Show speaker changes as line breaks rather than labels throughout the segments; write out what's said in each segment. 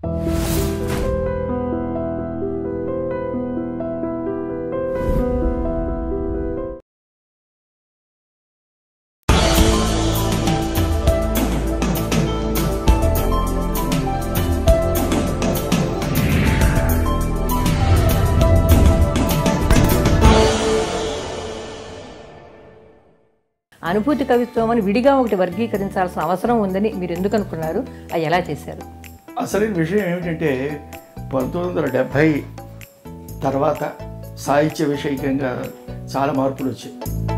అనుభూతి కవిత్వం అని విడిగా ఒకటి వర్గీకరించాల్సిన అవసరం ఉందని మీరు ఎందుకు అనుకున్నారు అది ఎలా చేశారు
అసలైన విషయం ఏమిటంటే పంతొమ్మిది వందల డెబ్భై తర్వాత సాహిత్య విషయకంగా చాలా మార్పులు వచ్చాయి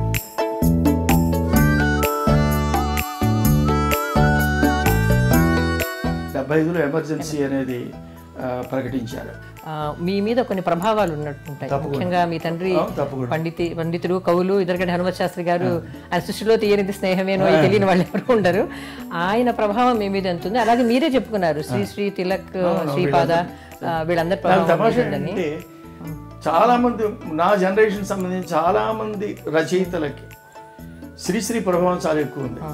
డెబ్బై ఐదులో ఎమర్జెన్సీ అనేది ఆ, ప్రకటించారు
ఆ, మీ మీద కొన్ని ప్రభావాలు ఉన్నట్టుంటాయి ముఖ్యంగా మీ తండ్రి
ఆ, తప్పకుండా
పండితి పండితుడు కవులు ఇద్దరికంటే హనుమత్ శాస్త్రి గారు ఆయన సృష్టిలో తీయనిది స్నేహమేనో అది తెలియని వాళ్ళు ఎవరు ఉండరు ఆయన ప్రభావం మీ మీద ఎంత ఉంది అలాగే మీరే చెప్పుకున్నారు శ్రీ శ్రీ తిలక్ శ్రీపాద ఆ, వీళ్ళందరి
నాకు
ప్రభావం
తమాషా
మీద ఉందని
ఏంటంటే చాలా మంది నా జనరేషన్ సంబంధించి చాలా మంది రచయితలకి శ్రీశ్రీ ప్రభావం చాలా ఎక్కువ ఉంది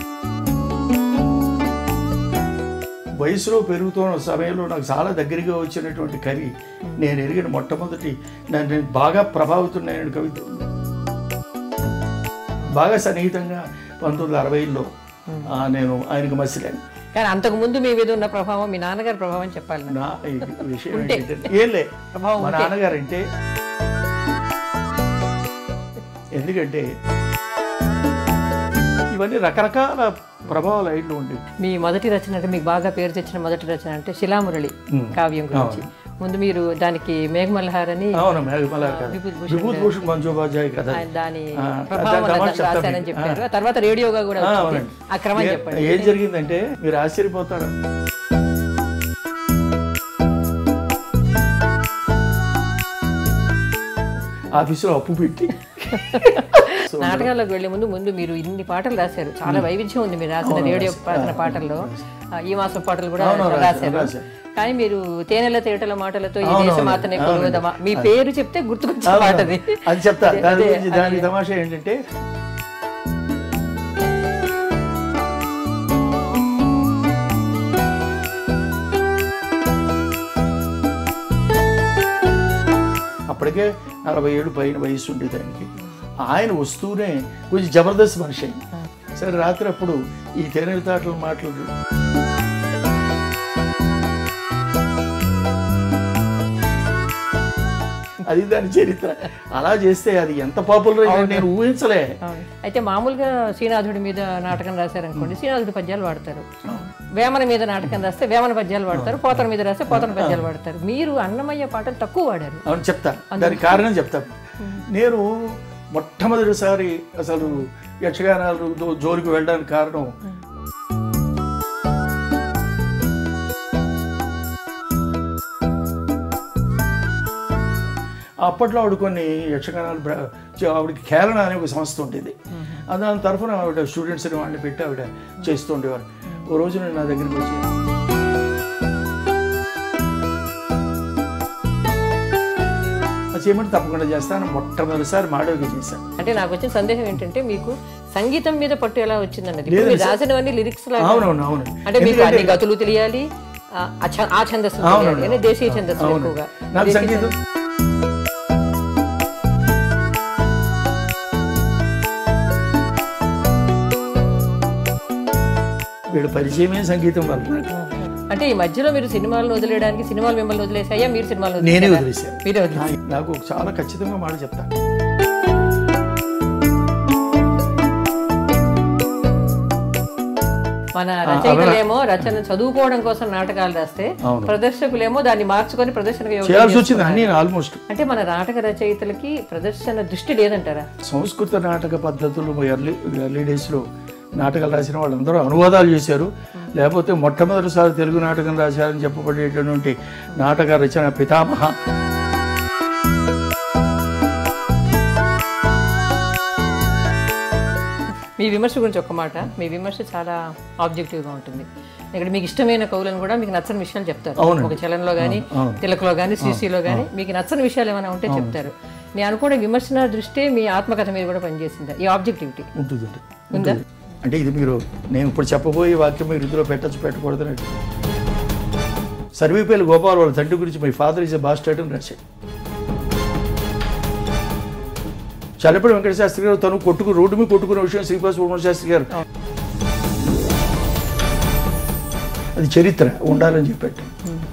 వయసులో పెరుగుతున్న సమయంలో నాకు చాలా దగ్గరగా వచ్చినటువంటి కవి నేను ఎరిగిన మొట్టమొదటి నన్ను నేను బాగా ప్రభావితున్నైన కవి బాగా సన్నిహితంగా పంతొమ్మిది వందల అరవైలో నేను ఆయనకు మసిలాను
కానీ అంతకు ముందు మీ మీద ఉన్న ప్రభావం మీ నాన్నగారి ప్రభావం చెప్పాలి నాకు.
నా ఈ విషయం ఏంటంటే ఏం లే
ప్రభావం
మా నాన్నగారంటే ఎందుకంటే ఇవన్నీ రకరకాల ప్రభావాలు అయిట్లో ఉండేవి
మీ మొదటి రచన అంటే మీకు బాగా పేరు తెచ్చిన మొదటి రచన అంటే శిలామురళి కావ్యం గురించి ముందు మీరు దానికి మేఘమల్హార్ అని
అవును మేఘమల కథ
విభూతి భూషణ్
విభూతి భూషణ్ మంచోపాధ్యాయ కథ
ఆయన దాని
ఆ,
ప్రభావం
దాని
అలా
చెప్తాను
రాశారని
మీకు.
చెప్పారు ఆ తర్వాత రేడియోగా కూడా
ఆ,
వచ్చింది.
అవునండి.
ఆ క్రమం
ఏ-
చెప్పండి
ఏం జరిగిందంటే మీరు ఆశ్చర్యపోతారు ఆఫీసులో అప్పు పెట్టి
నాటకాల్లోకి వెళ్లే ముందు ముందు మీరు ఇన్ని పాటలు రాశారు చాలా వైవిధ్యం ఉంది మీరు రాసిన రేడియో రాసిన పాటల్లో ఆ, ఈ మాసం పాటలు కూడా
అవును, రాశాను,
రాశారు
రాశాను.
కానీ మీరు తేనెల తేటల మాటలతో ఈ
అవును,
దేశం
అవును.
మాతనే కొలువదమా మీ పేరు చెప్తే గుర్తుకొచ్చే మాట అది
అది చెప్తా
అదే,
దాని
అదే,
గురించి దాని తమాషా ఏంటంటే అప్పటికే నలభై ఏళ్ళు పైన వయసు ఉండేది ఆయనకి ఆయన వస్తూనే కొంచెం జబర్దస్త్ మనిషి అయింది సరే రాత్రి అప్పుడు ఈ తేనెల తాటల మాటలు అది దాని చరిత్ర అలా చేస్తే అది ఎంత పాపులర్ అయిందో నేను ఊహించలే
అవును. అయితే మామూలుగా శ్రీనాథుడి మీద నాటకం రాశారనుకోండి శ్రీనాథుడి పద్యాలు వాడతారు వేమన మీద నాటకం రాస్తే వేమన పద్యాలు వాడతారు పోతన మీద రాస్తే పోతన పద్యాలు వాడతారు మీరు అన్నమయ్య పాటలు తక్కువ వాడారు
అవును చెప్తాను దానికి కారణం చెప్తాను నేను మొట్టమొదటిసారి అసలు యక్షగానాలు దో- జోలికి వెళ్ళడానికి కారణం అప్పట్లో ఆవిడ కొన్ని యక్షగానాలు ప్ర- చే- ఆవిడకి కేరళ అనే ఒక సంస్థ ఉండేది ఆ దాని తరఫున ఆవిడ స్టూడెంట్స్ని వాళ్ళని పెట్టి ఆవిడ చేస్తూ ఉండేవారు ఓ రోజు నేను నా దగ్గరికి వచ్చి అది చేయమంటే తప్పకుండా చేస్తాను మొట్టమొదటిసారి మాడవికి చేశాను
అంటే నాకు వచ్చిన సందేహం ఏంటంటే మీకు సంగీతం మీద పట్టు ఎలా వచ్చిందన్నది ఇప్పుడు మీరు రాసినవన్నీ లిరిక్స్ లాగా
అవునవును అవును
అంటే మీకు అన్ని గతులు తెలియాలి ఆ అచ- ఆ ఛందస్సు తెలియాలి అంటే దేశీయ ఛందస్సు ఎక్కువగా
నాకు సంగీతం వీడు పరిచయమే సంగీతం వల్ల నాకు.
అంటే ఈ మధ్యలో మీరు సినిమాలను వదిలేయడానికి సినిమాలు మిమ్మల్ని వదిలేసాయా మీరు సినిమాలు
నేనే
వదిలేసారా?
వదిలేశాను
మీరే వదిలేసారు
నా- నాకు చాలా ఖచ్చితంగా మాట చెప్తాను
మన రచయితలేమో రచన చదువుకోవడం కోసం నాటకాలు రాస్తే
అవును.
ప్రదర్శకులేమో దాన్ని మార్చుకొని ప్రదర్శన
చేయాల్సి వచ్చింది అన్ని ఆల్మోస్ట్
అంటే మన నాటక రచయితలకి ప్రదర్శన దృష్టి లేదంటారా
సంస్కృత నాటక పద్ధతులు ఎర్లీ ఎర్లీ డేస్లో నాటకాలు రాసిన వాళ్ళందరూ అనువాదాలు చేశారు లేకపోతే మొట్టమొదటిసారి తెలుగు నాటకం రాశారని చెప్పబడేటటువంటి నాటక రచన పితామహ
మీ విమర్శ గురించి ఒక మాట మీ విమర్శ చాలా ఆబ్జెక్టివ్గా ఉంటుంది ఇక్కడ మీకు ఇష్టమైన కవులను కూడా మీకు నచ్చని విషయాలు చెప్తారు
అవునండి.
ఒక చలంలో కానీ
అవును.
తిలకలో కానీ శ్రీశ్రీలో కానీ మీకు నచ్చని విషయాలు ఏమైనా ఉంటే చెప్తారు నేను అనుకోవడం విమర్శన దృష్టి మీ ఆత్మకథ మీద కూడా పనిచేసిందా ఈ ఆబ్జెక్టివిటీ
ఉంటుందండి
ఉందా
అంటే ఇది మీరు నేను ఇప్పుడు చెప్పబోయే వాక్యం మీరు ఇందులో పెట్టచ్చు పెట్టకూడదని సర్వేపల్లి గోపాల్ వాళ్ళ తండ్రి గురించి my father is a bastard అని రాశాడు చల్లపల్లి వెంకట శాస్త్రి గారు తను కొట్టుకు రోడ్డు మీద కొట్టుకున్న విషయం శ్రీనివాస సుబ్రహ్మణ్య శాస్త్రి గారు అది చరిత్ర ఉండాలని చెప్పాడు